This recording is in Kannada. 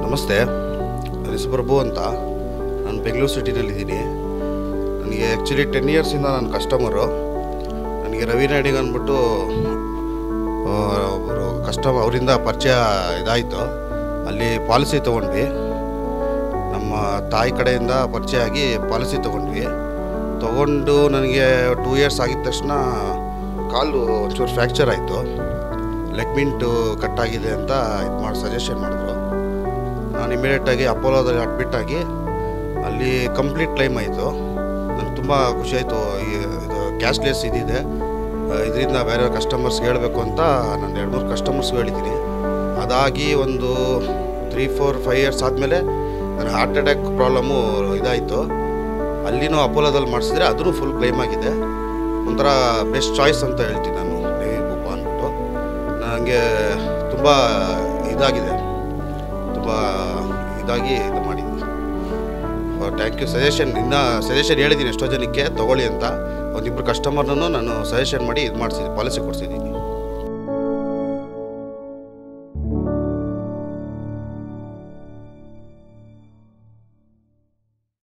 ನಮಸ್ತೆ ನನ್ನ ಹೆಸರು ಪ್ರಭು ಅಂತ ನಾನು ಬೆಂಗಳೂರು ಸಿಟಿನಲ್ಲಿದ್ದೀನಿ ನನಗೆ ಆ್ಯಕ್ಚುಲಿ ಟೆನ್ ಇಯರ್ಸಿಂದ ನಾನು ಕಸ್ಟಮರು ನನಗೆ ರವಿ ನಾಡಿಗ್ ಅಂದ್ಬಿಟ್ಟು ಆ, ಒಬ್ಬರು ಕಸ್ಟಮ್ ಅವರಿಂದ ಪರಿಚಯ ಇದಾಯಿತು ಅಲ್ಲಿ ಪಾಲಿಸಿ ತೊಗೊಂಡ್ವಿ ನಮ್ಮ ತಾಯಿ ಕಡೆಯಿಂದ ಪರಿಚಯ ಆಗಿ ಪಾಲಿಸಿ ತೊಗೊಂಡ್ವಿ ತೊಗೊಂಡು ನನಗೆ ಟೂ ಇಯರ್ಸ್ ಆಗಿದ ತಕ್ಷಣ ಕಾಲು ಒಂಚೂರು ಫ್ರ್ಯಾಕ್ಚರ್ ಆಯಿತು ಲೆಗ್ಮಿಂಟು ಕಟ್ಟಾಗಿದೆ ಅಂತ ಇದು ಮಾಡಿ ಸಜೆಷನ್ ಮಾಡಿದ್ರು ನಾನು ಇಮಿಡಿಯೇಟಾಗಿ ಅಪೋಲೋದಲ್ಲಿ ಅಡ್ಮಿಟ್ ಆಗಿ ಅಲ್ಲಿ ಕಂಪ್ಲೀಟ್ ಕ್ಲೈಮ್ ಆಯಿತು ನನಗೆ ತುಂಬ ಖುಷಿ ಆಯಿತು ಈ ಇದು ಕ್ಯಾಶ್ಲೆಸ್ ಇದಿದೆ ಇದರಿಂದ ಬೇರೆ ಕಸ್ಟಮರ್ಸ್ಗೆ ಹೇಳಬೇಕು ಅಂತ ನಾನು ಎರಡು ಮೂರು ಕಸ್ಟಮರ್ಸ್ಗೆ ಹೇಳಿದ್ದೀನಿ ಅದಾಗಿ ಒಂದು ತ್ರೀ ಫೋರ್ ಫೈವ್ ಇಯರ್ಸ್ ಆದಮೇಲೆ ನನ್ನ ಹಾರ್ಟ್ ಅಟ್ಯಾಕ್ ಪ್ರಾಬ್ಲಮ್ಮು ಇದಾಯಿತು ಅಲ್ಲಿನೂ ಅಪೋಲೋದಲ್ಲಿ ಮಾಡಿಸಿದ್ರೆ ಅದೂ ಫುಲ್ ಕ್ಲೈಮ್ ಆಗಿದೆ ಒಂಥರ ಬೆಸ್ಟ್ ಚಾಯ್ಸ್ ಅಂತ ಹೇಳ್ತೀನಿ ನಾನು ನೇವಿ ಬುಪ್ಪ ಅಂದ್ಬಿಟ್ಟು ನನಗೆ ತುಂಬ ಇದಾಗಿದೆ ತುಂಬ ಇದಾಗಿ ಇದು ಮಾಡಿದ್ದೀನಿ ಥ್ಯಾಂಕ್ ಯು ಸಜೆಷನ್ ಇನ್ನು ಸಜೆಷನ್ ಹೇಳಿದ್ದೀನಿ ಎಷ್ಟೋ ಜನಕ್ಕೆ ತೊಗೊಳ್ಳಿ ಅಂತ ಒಂದಿಬ್ಬರು ಕಸ್ಟಮರ್ನೂ ನಾನು ಸಜೆಷನ್ ಮಾಡಿ ಇದು ಮಾಡಿಸಿದ್ದೀನಿ ಪಾಲಿಸಿ ಕೊಡಿಸಿದ್ದೀನಿ